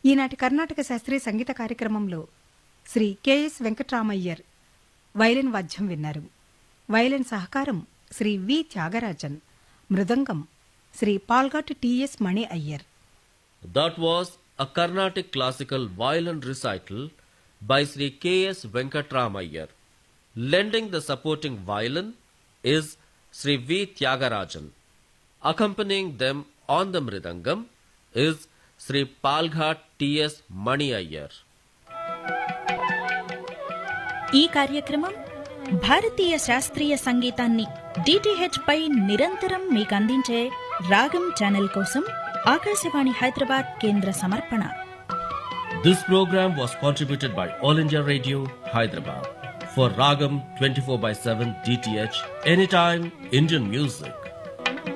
ఈనాటి కర్ణాటక శాస్త్రీయ సంగీత కార్యక్రమంలో శ్రీ కెఎస్ వెంకట్రామయ్యర్ వైలిన్ వాద్యం విన్నారు వైలిన్ సహకారం శ్రీ వి త్యాగరాజన్ మృదంగం Sri Palghat T S Mani Iyer That was a Carnatic classical violin recital by Sri K.S. Venkatramayar. Lending the supporting violin is Sri V. Tyagarajan. Accompanying them on the mridangam is Sri Palghat T.S. Mani Iyer. ఈ కార్యక్రమం భారతీయ శాస్త్రీయ సంగీతాన్ని DTH పై నిరంతరం మీకు అందించే రాగం channel కోసం ఆకాశవాణి హైదరాబాద్ కేంద్ర సమర్పణ This program was contributed by All India Radio, Hyderabad. For Ragam 24 by 7 DTH, anytime Indian music.